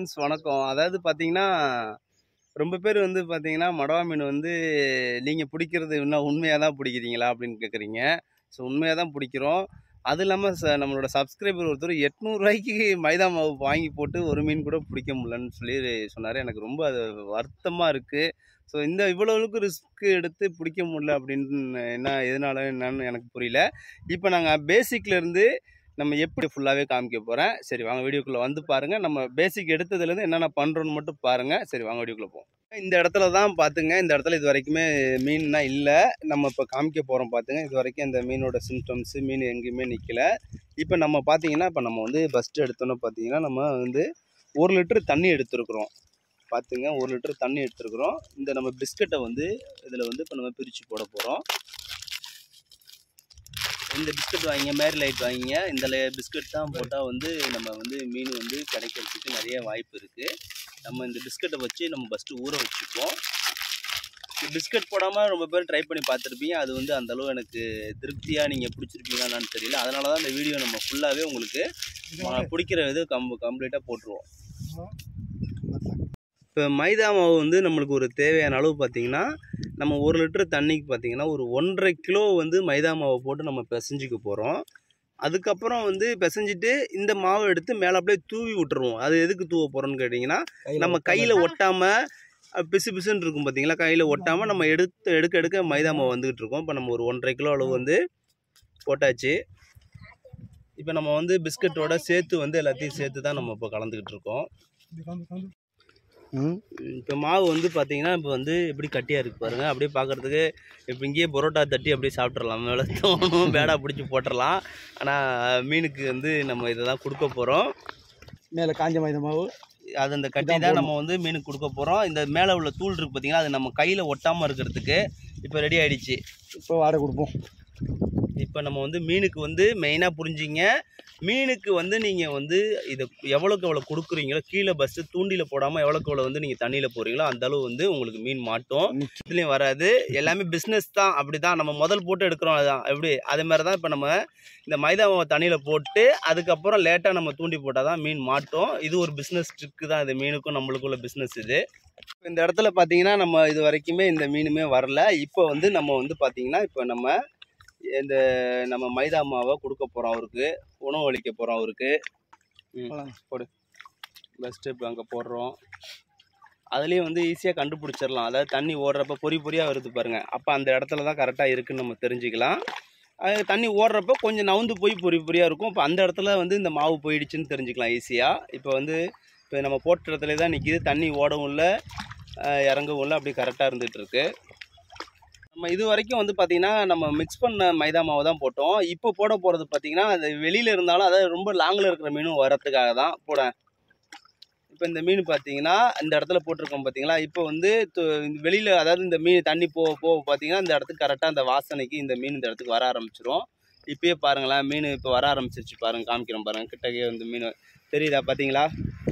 Friends வணக்கம் அதாவது பார்த்தீங்கன்னா ரொம்ப பேர் வந்து பார்த்தீங்கன்னா மடவா மீன் வந்து நீங்கள் பிடிக்கிறது இன்னும் உண்மையாக தான் பிடிக்கிறீங்களா அப்படின்னு கேட்குறீங்க ஸோ உண்மையாக தான் பிடிக்கிறோம் அது இல்லாமல் ச நம்மளோட சப்ஸ்கிரைபர் ஒருத்தர் எட்நூறுரூவாய்க்கு மைதா மாவு வாங்கி போட்டு ஒரு மீன் கூட பிடிக்க முடியலன்னு சொல்லி சொன்னார் எனக்கு ரொம்ப அது வருத்தமாக இருக்குது ஸோ இந்த இவ்வளோ அளவுக்கு ரிஸ்க் எடுத்து பிடிக்க முடியல அப்படின்னு என்ன எதனால என்னன்னு எனக்கு புரியல இப்போ நாங்கள் பேசிக்லேருந்து நம்ம எப்படி ஃபுல்லாகவே காமிக்க போகிறேன் சரி வாங்க வீடியோக்குள்ளே வந்து பாருங்கள் நம்ம பேசிக் எடுத்ததுலேருந்து என்னென்ன பண்ணுறோன்னு மட்டும் பாருங்கள் சரி வாங்க வீடியோக்குள்ளே போவோம் இந்த இடத்துல தான் பார்த்துங்க இந்த இடத்துல இது வரைக்குமே மீன்னா இல்லை நம்ம இப்போ காமிக்க போகிறோம் பார்த்துங்க இது வரைக்கும் இந்த மீனோட சிம்டம்ஸு மீன் எங்கேயுமே நிற்கல இப்போ நம்ம பார்த்தீங்கன்னா இப்போ நம்ம வந்து ஃபஸ்ட்டு எடுத்தோன்னே பார்த்தீங்கன்னா நம்ம வந்து ஒரு லிட்டர் தண்ணி எடுத்துருக்குறோம் பார்த்துங்க ஒரு லிட்டர் தண்ணி எடுத்துருக்குறோம் இந்த நம்ம பிஸ்கட்டை வந்து இதில் வந்து இப்போ நம்ம பிரித்து போட போகிறோம் இந்த பிஸ்கட் வாங்கிங்க மேரி லைட் வாங்கிங்க இந்த பிஸ்கட் தான் போட்டால் வந்து நம்ம வந்து மீன் வந்து கிடைக்கிறதுக்கு நிறைய வாய்ப்பு இருக்குது நம்ம இந்த பிஸ்கட்டை வச்சு நம்ம ஃபஸ்ட்டு ஊற வச்சுப்போம் பிஸ்கட் போடாமல் ரொம்ப பேர் ட்ரை பண்ணி பார்த்துருப்பீங்க அது வந்து அந்த அளவு எனக்கு திருப்தியாக நீங்கள் பிடிச்சிருப்பீங்களான்னு தெரியல அதனால தான் இந்த வீடியோ நம்ம ஃபுல்லாகவே உங்களுக்கு அஹ், பிடிக்கிற இது கம் கம்ப்ளீட்டாக போட்டுருவோம் இப்போ மைதா மாவு வந்து நம்மளுக்கு ஒரு தேவையான அளவு பார்த்தீங்கன்னா நம்ம ஒரு லிட்டர் தண்ணிக்கு பார்த்தீங்கன்னா ஒரு ஒன்றரை கிலோ வந்து மைதா மாவை போட்டு நம்ம பிசைஞ்சிக்க போகிறோம் அதுக்கப்புறம் வந்து பிசைஞ்சிட்டு இந்த மாவை எடுத்து மேலே அப்படியே தூவி விட்டுருவோம் அது எதுக்கு தூவ போகிறோம்னு கேட்டிங்கன்னா நம்ம கையில் ஒட்டாமல் பிசு பிசுன்னு இருக்கும் பார்த்தீங்களா கையில் ஒட்டாமல் நம்ம எடுத்து எடுக்க எடுக்க மைதா மாவு வந்துக்கிட்டு இருக்கோம் இப்போ நம்ம ஒரு ஒன்றரை கிலோ அளவு வந்து போட்டாச்சு இப்போ நம்ம வந்து பிஸ்கட்டோட சேர்த்து வந்து எல்லாத்தையும் சேர்த்து தான் நம்ம இப்போ கலந்துக்கிட்டு இருக்கோம் இப்போ மாவு வந்து பார்த்தீங்கன்னா இப்போ வந்து எப்படி கட்டியாக இருக்குது பாருங்கள் அப்படியே பார்க்குறதுக்கு இப்போ இங்கேயே பரோட்டா தட்டி அப்படியே சாப்பிட்றலாம் மேலே தோணும் பேடா பிடிச்சி போட்டுடலாம் ஆனால் மீனுக்கு வந்து நம்ம இதை தான் கொடுக்க போகிறோம் மேலே காஞ்ச மைதா மாவு அது அந்த கட்டி தான் நம்ம வந்து மீனுக்கு கொடுக்க போகிறோம் இந்த மேலே உள்ள தூள் இருக்குது பார்த்தீங்கன்னா அது நம்ம கையில் ஒட்டாமல் இருக்கிறதுக்கு இப்போ ரெடி ஆயிடுச்சு இப்போ வாடகை கொடுப்போம் இப்போ நம்ம வந்து மீனுக்கு வந்து மெயினாக புரிஞ்சிங்க மீனுக்கு வந்து நீங்கள் வந்து இதை எவ்வளோக்கு எவ்வளோ கொடுக்குறீங்களோ கீழே பஸ்ஸு தூண்டியில் போடாமல் எவ்வளோக்கு எவ்வளோ வந்து நீங்கள் தண்ணியில் போகிறீங்களோ அந்த அளவு வந்து உங்களுக்கு மீன் மாட்டும் இதுலேயும் வராது எல்லாமே பிஸ்னஸ் தான் அப்படி தான் நம்ம முதல் போட்டு எடுக்கிறோம் அதுதான் எப்படி அதே மாதிரி தான் இப்போ நம்ம இந்த மைதா மாவை தண்ணியில் போட்டு அதுக்கப்புறம் லேட்டாக நம்ம தூண்டி போட்டால் தான் மீன் மாட்டும் இது ஒரு பிஸ்னஸ் ட்ரிக்கு தான் இது மீனுக்கும் நம்மளுக்குள்ள பிஸ்னஸ் இது இந்த இடத்துல பார்த்தீங்கன்னா நம்ம இது வரைக்குமே இந்த மீனுமே வரல இப்போ வந்து நம்ம வந்து பார்த்தீங்கன்னா இப்போ நம்ம இந்த நம்ம மைதா மாவை கொடுக்க போகிறோம் அவருக்கு உணவு அளிக்க போகிறோம் அவருக்கு ம், போடு பெஸ்ட்டு இப்போ அங்கே போடுறோம் அதுலேயும் வந்து ஈஸியாக கண்டுபிடிச்சிடலாம் அதாவது தண்ணி ஓடுறப்ப பொறி பொறியாக வருது பாருங்கள் அப்போ அந்த இடத்துல தான் கரெக்டாக இருக்குன்னு நம்ம தெரிஞ்சுக்கலாம் அது தண்ணி ஓடுறப்ப கொஞ்சம் நவுந்து போய் பொறி பொறியாக இருக்கும் இப்போ அந்த இடத்துல வந்து இந்த மாவு போயிடுச்சுன்னு தெரிஞ்சுக்கலாம் ஈஸியாக இப்போ வந்து இப்போ நம்ம போட்ட இடத்துல தான் நிற்கிது தண்ணி ஓடவும் இல்லை அஹ் இறங்கவும் இல்லை அப்படி கரெக்டாக இருந்துகிட்டு இருக்கு நம்ம இது வரைக்கும் வந்து பார்த்திங்கன்னா நம்ம மிக்ஸ் பண்ண மைதா மாவு தான் போட்டோம் இப்போ போட போகிறது பார்த்திங்கன்னா அது வெளியில் இருந்தாலும் அதாவது ரொம்ப லாங்கில் இருக்கிற மீனும் வரத்துக்காக தான் போட இப்போ இந்த மீன் பார்த்தீங்கன்னா இந்த இடத்துல போட்டிருக்கோம் பார்த்தீங்களா இப்போ வந்து வெளியில் அதாவது இந்த மீன் தண்ணி போக போக பார்த்தீங்கன்னா இந்த இடத்துக்கு கரெக்டாக அந்த வாசனைக்கு இந்த மீன் இந்த இடத்துக்கு வர ஆரம்பிச்சிரும் இப்பயே பாருங்களேன் மீன் இப்போ வர ஆரம்பிச்சிருச்சு பாருங்க காமிக்கிறோம் பாருங்க கிட்டக்கே வந்து மீன் தெரியுதா பார்த்தீங்களா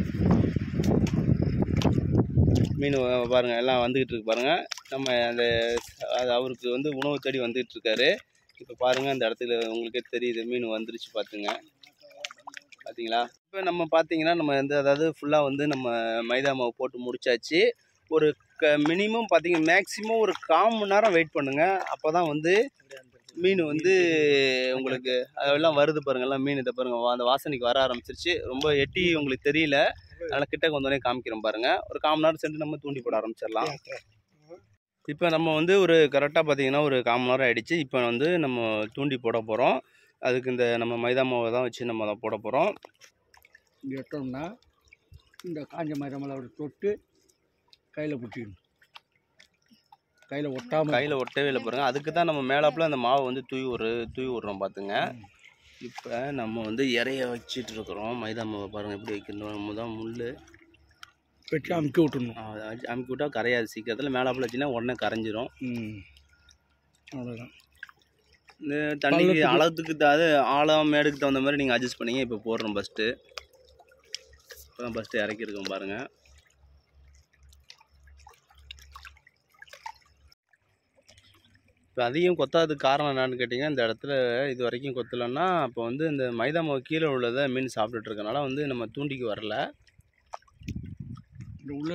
மீன் வ- பாருங்க எல்லாம் வந்துகிட்டு இருக்கு பாருங்க நம்ம அந்த அது அவருக்கு வந்து உணவு தேடி வந்துகிட்டு இருக்காரு இப்போ பாருங்க அந்த இடத்துல உங்களுக்கே தெரியுது மீன் வந்துருச்சு பார்த்துங்க பார்த்தீங்களா இப்போ நம்ம பார்த்தீங்கன்னா நம்ம வந்து அதாவது ஃபுல்லாக வந்து நம்ம மைதா மாவு போட்டு முடிச்சாச்சு ஒரு க மினிமம் பார்த்தீங்க மேக்ஸிமம் ஒரு கால் மணி நேரம் வெயிட் பண்ணுங்க அப்போ தான் வந்து மீன் வந்து உங்களுக்கு அதெல்லாம் வருது பாருங்க எல்லாம் மீன் இதை பாருங்க வா- அந்த வாசனைக்கு வர ஆரம்பிச்சிருச்சு ரொம்ப எட்டி உங்களுக்கு தெரியல அதனால் கிட்ட வந்தோடனே காமிக்கிறோம் பாருங்க ஒரு கால் மணி நேரம் சென்று நம்ம தூண்டி போட ஆரம்பிச்சிடலாம் இப்போ நம்ம வந்து ஒரு கரெக்டாக பார்த்தீங்கன்னா ஒரு கால் மணி நேரம் ஆயிடுச்சு இப்போ வந்து நம்ம தூண்டி போட போகிறோம் அதுக்கு இந்த நம்ம மைதா மாவை தான் வச்சு நம்ம அதை போட போகிறோம் இங்கே எடுத்தோம்னா இந்த காஞ்ச மைதா மாவு அப்படி தொட்டு கையில் பிடிச்சிக்கணும் கையில் ஒட்டாமல் கையில் ஒட்டவே இல்லை பாருங்க அதுக்கு தான் நம்ம மேலாப்பில் அந்த மாவை வந்து தூவி ஒரு தூவி விட்றோம் பார்த்துங்க இப்போ நம்ம வந்து இறைய வச்சிட்டு இருக்கிறோம் மைதா மாவை பாருங்கள் எப்படி வைக்கணும் நம்ம தான் முள் வெட்டி அமுக்கி விட்டுணும் அமுக்கி விட்டா கரையாது சீக்கிரத்தில் மேலாப்பில் வச்சுன்னா உடனே கரைஞ்சிரும் ம் அவ்வளோதான் இந்த தண்ணிக்கு பள்ளத்துக்கு- அளவுக்கு த- அது ஆழம் மேடுக்கு தகுந்த மாதிரி நீங்கள் அட்ஜஸ்ட் பண்ணிங்க இப்போ போடுறோம் ஃபஸ்ட்டு இப்போ தான் ஃபஸ்ட்டு இறக்கிருக்கோம் பாருங்கள் இப்போ அதையும் கொத்தாததுக்கு காரணம் என்னன்னு கேட்டிங்கன்னா இந்த இடத்துல இது வரைக்கும் கொத்தலைன்னா அப்போ வந்து இந்த மைதா மாவு கீழே உள்ளதை மீன் சாப்பிட்டுட்டு இருக்கனால வந்து நம்ம தூண்டிக்கு வரல இந்த உள்ள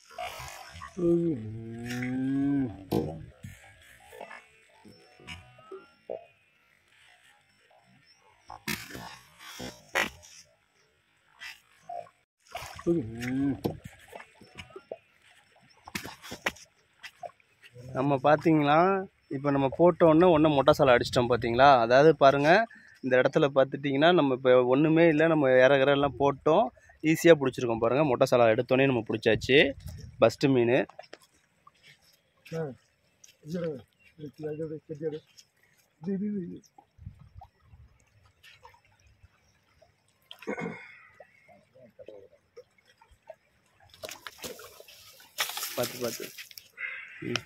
நம்ம பார்த்தீங்களா இப்போ நம்ம போட்ட உடனே ஒன்று மொட்டை சாலை அடிச்சிட்டோம் பார்த்தீங்களா அதாவது பாருங்கள் இந்த இடத்துல பார்த்துட்டிங்கன்னா நம்ம இப்போ ஒன்றுமே இல்லை நம்ம இறகுற எல்லாம் போட்டோம் ஈஸியாக பிடிச்சிருக்கோம் பாருங்கள் மொட்டை சாலை எடுத்தோடனே நம்ம பிடிச்சாச்சு பஸ்ட்டு மீன் பார்த்து பார்த்து ம்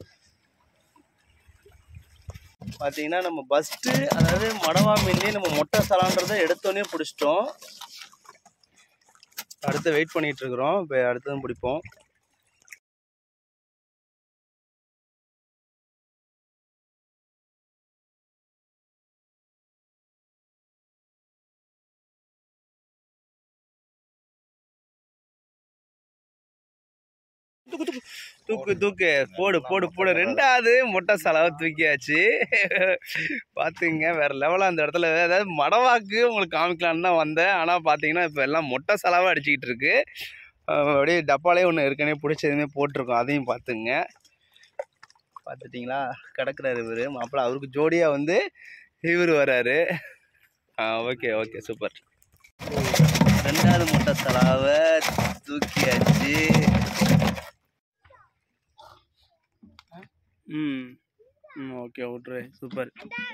பார்த்தீங்கன்னா நம்ம பஸ்ட்டு அதாவது மடவா மீன்லேயே நம்ம மொட்டை சலான்றதை எடுத்தோடனே பிடிச்சிட்டோம் அடுத்து வெயிட் பண்ணிட்டு இருக்கிறோம் இப்போ அடுத்ததும் பிடிப்போம் தூக்கு தூக்கு போடு போடு போடு ரெண்டாவது மொட்டை செலவை தூக்கியாச்சு பார்த்துங்க வேற லெவலாக அந்த இடத்துல அதாவது மடவாக்கு உங்களுக்கு காமிக்கலான்னு தான் வந்தேன் ஆனால் பார்த்தீங்கன்னா இப்போ எல்லாம் மொட்டை செலவாக அடிச்சுக்கிட்டு இருக்கு அஹ் அப்படியே டப்பாலே ஒன்று ஏற்கனவே பிடிச்சதுமே போட்டிருக்கோம் அதையும் பார்த்துங்க பார்த்துட்டிங்களா கிடக்குறாரு இவர் மாப்பிள்ள அவருக்கு ஜோடியாக வந்து இவர் வராரு ஆ ஓகே ஓகே சூப்பர் ரெண்டாவது மொட்டை செலவை தூக்கியாச்சு ம் ம் ஓகே விட்ரு சூப்பர்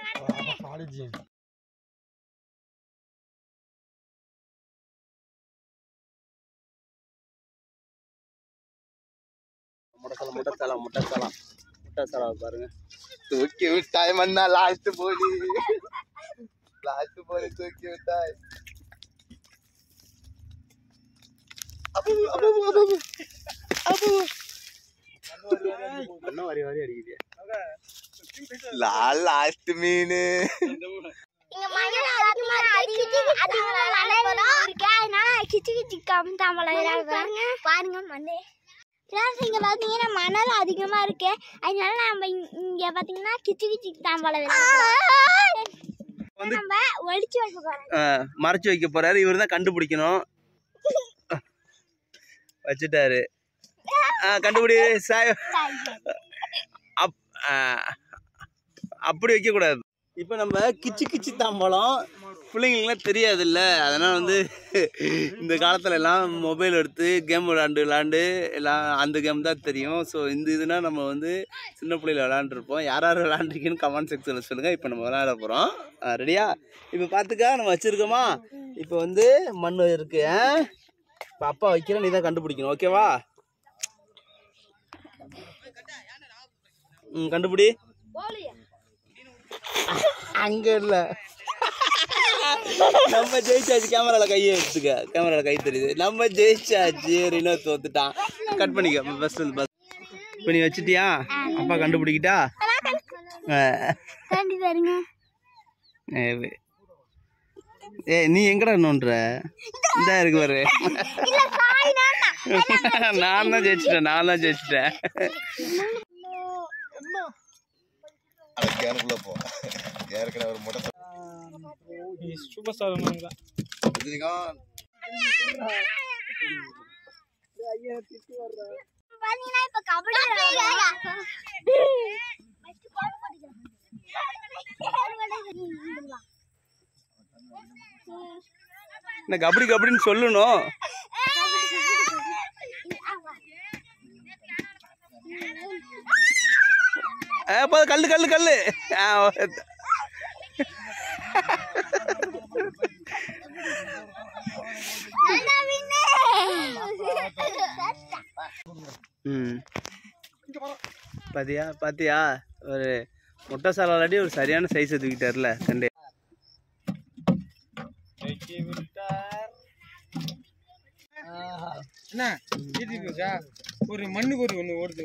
முட்டை முட்டை முட்டை முட்டை சலா பாருங்க தூக்கி விட்டாய் மண்ணா லாஸ்ட் போலி லாஸ்ட் போலி தூக்கி விட்டாய் அப்பு, அப்பு, அப்பு, அப்பு. அப்பு. இன்னும் வரி வரி அடிக்குது லா லாஸ்ட் மீன் இங்க மணல் அதிகமா இருக்கு. அதிகமா மணல் இருக்கு. அதனால கிச்சு கிச்சு கமுத்தாம்பழம் விளையாடுறாங்க. பாருங்க மண்ணு Friends, இங்க பாத்தீங்கன்னா மணல் அதிகமா இருக்கு அதனால நம்ம இங்க- இங்க பாத்தீங்கன்னா கிச்சு கிச்சு தாம்பழம் விளையாடுறோம் வந்து- நம்ம ஒளிச்சு வைக்க போறோம் மறைச்சு வைக்க போறாரு இவர் தான் கண்டுபிடிக்கணும் வச்சுட்டாரு ஆ, கண்டுபிடி சாய் அப் ஆ, அப்படி வைக்கக்கூடாது இப்போ நம்ம கிச்சு கிச்சு தாம்பழம் பிள்ளைங்களுக்குலாம் தெரியாதுல்ல அதனால் வந்து இந்த காலத்துல எல்லாம் மொபைல் எடுத்து கேம் விளாண்டு விளாண்டு எல்லாம் அந்த கேம் தான் தெரியும் ஸோ இந்த இதுனா நம்ம வந்து சின்ன பிள்ளையில விளாண்டுருப்போம் யார் யார் விளாண்டுருக்கீங்கன்னு கமெண்ட் செக்ஷனில் சொல்லுங்கள் இப்போ நம்ம விளாட போகிறோம் ரெடியா இப்போ பார்த்துக்கா நம்ம வச்சுருக்கோமா இப்போ வந்து மண் இருக்கு இப்போ அப்பா வைக்கிற நீ தான் கண்டுபிடிக்கணும் ஓகேவா ம் கண்டுபிடி அங்க இல்ல நம்ம ஜெயிச்சாச்சு கேமரால கையை எடுத்துக்க கேமரால கை தெரியுது நம்ம ஜெயிச்சாச்சு ரினோ தோத்துட்டான் கட் பண்ணிக்க பஸ் பஸ் இப்போ நீ வச்சிட்டியா அப்பா கண்டுபிடிக்கிட்டா ஆ. கண்டி தருங்க ஏ, வே- ஏ நீ எங்கடா நோன்ற இந்த இருக்கு பாரு இல்ல காய் தான் நான் தான் ஜெயிச்சிட்டேன் நான் தான் ஜெயிச்சிட்டேன் கேனுக்குள்ள போ ஏற்கனவே ஒரு முட்டை சூப்பர் ஸ்டார் ரஜினிகாந்த் பாத்தீங்கன்னா இப்ப கபடி என்ன கபடி கபடின்னு சொல்லணும் ஆ, போதும், கல்லு கல்லு கல்லு ஆ, ஓ- ம் பாத்தியா பாத்தியா ஒரு முட்டை சாலாடி ஒரு சரியான சைஸ் தூக்கிட்டார்ல கண்டே என்ன வீட்டுக்கு போச்சா ஒரு மண்ணுக்கு ஒரு ஒன்று ஓடுது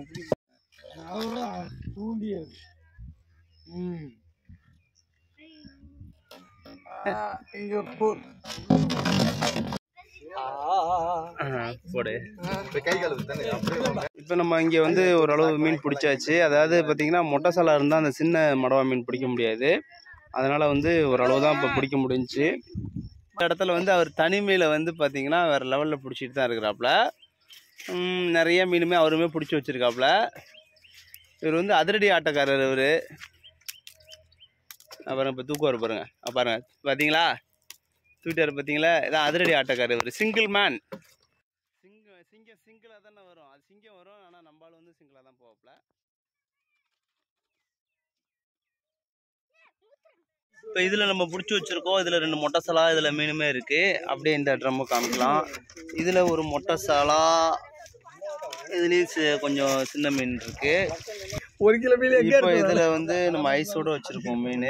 தூண்டியது ம் இங்கே போ போடு இப்ப கை கால் தானே அப்படியே வாங்க. இப்போ நம்ம இங்கே வந்து ஓரளவு மீன் பிடிச்சாச்சு அதாவது பார்த்தீங்கன்னா மொட்டை சலா இருந்தால் அந்த சின்ன மடவா மீன் பிடிக்க முடியாது அதனால் வந்து ஓரளவு தான் இப்போ பிடிக்க முடிஞ்சுச்சு இந்த இடத்துல வந்து அவர் தனிமையில் வந்து பார்த்தீங்கன்னா வேறு லெவலில் பிடிச்சிட்டு தான் இருக்கிறாப்புல ம், நிறைய மீனுமே அவருமே பிடிச்சி வச்சுருக்காப்புல இவர் வந்து அதிரடி ஆட்டக்காரர் இவர் அப்புறம் இப்போ தூக்குவார் பாருங்க அஹ் பாருங்க பார்த்தீங்களா தூக்கிட்டார் பார்த்தீங்களா இதான் அதிரடி ஆட்டக்காரர் இவர் சிங்கிள் மேன் சிங்கம் சிங்கம் சிங்கிளாக தானே வரும் அது சிங்கம் வரும் ஆனால் நம்மளால வந்து சிங்கிளாக தான் போவாப்புல இப்போ இதில் நம்ம பிடிச்சி வச்சுருக்கோம் இதில் ரெண்டு மொட்டை சலா இதில் மீனுமே இருக்குது அப்படியே இந்த ட்ரம்மு காமிக்கலாம் இதில் ஒரு மொட்டை சலா இதுலேயும் கொஞ்சம் சின்ன மீன் இருக்கு ஒரு கிலோ மீன் இப்போ இதில் வந்து நம்ம ஐஸோட வச்சுருக்கோம் மீன்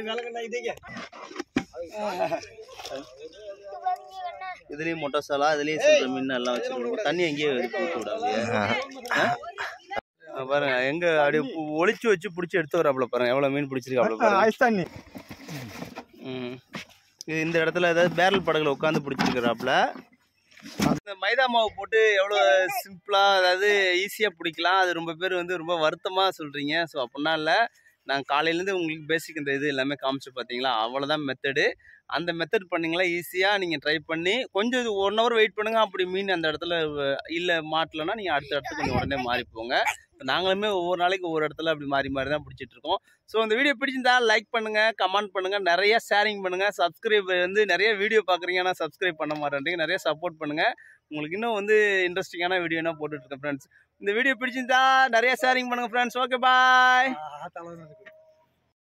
இதுலேயும் மொட்டை சலா இதுலேயும் சில மீன் எல்லாம் வச்சுருக்கோம் தண்ணி எங்கேயே ஊற்றி விடாது பாருங்க எங்க அப்படியே பு- ஒளிச்சு வச்சு பிடிச்சி எடுத்து வராப்புல பாருங்க எவ்வளவு மீன் பிடிச்சிருக்காப்புல பாருங்க ஐஸ் தண்ணி ம். இது இந்த இடத்துல ஏதாவது பேரல் படகுல உட்காந்து பிடிச்சிருக்கிறாப்புல இந்த மைதா மாவு போட்டு எவ்வளோ சிம்பிளாக அதாவது ஈஸியாக பிடிக்கலாம் அது ரொம்ப பேர் வந்து ரொம்ப வருத்தமாக சொல்கிறீங்க ஸோ அப்படின்னா இல்லை நான் காலையிலேருந்து உங்களுக்கு பேசிக் இந்த இது எல்லாமே காமிச்சு பார்த்தீங்களா அவ்வளோதான் மெத்தடு அந்த மெத்தட் பண்ணீங்களா ஈஸியாக நீங்கள் ட்ரை பண்ணி கொஞ்சம் இது ஒன் ஹவர் வெயிட் பண்ணுங்கள் அப்படி மீன் அந்த இடத்துல இல்லை மாட்டலன்னா நீங்கள் அடுத்த இடத்துக்கு கொஞ்சம் உடனே மாறி போங்க இப்ப நாங்களுமே ஒவ்வொரு நாளைக்கு ஒவ்வொரு இடத்துல அப்படி மாறி மாறி தான் பிடிச்சிட்டு இருக்கோம் ஸோ இந்த வீடியோ பிடிச்சிருந்தா லைக் பண்ணுங்க கமெண்ட் பண்ணுங்க நிறைய ஷேரிங் பண்ணுங்க சப்ஸ்கிரைப் வந்து நிறைய வீடியோ பார்க்குறீங்க ஆனால் சப்ஸ்கிரைப் பண்ண மாட்டேன்றீங்க நிறைய சப்போர்ட் பண்ணுங்க உங்களுக்கு இன்னும் வந்து இன்ட்ரெஸ்டிங்கான வீடியோனா போட்டுட்டு இருக்கேன் ஃப்ரெண்ட்ஸ் இந்த வீடியோ பிடிச்சிருந்தா நிறைய ஷேரிங் பண்ணுங்க ஃப்ரெண்ட்ஸ் ஓகே பாய் தலை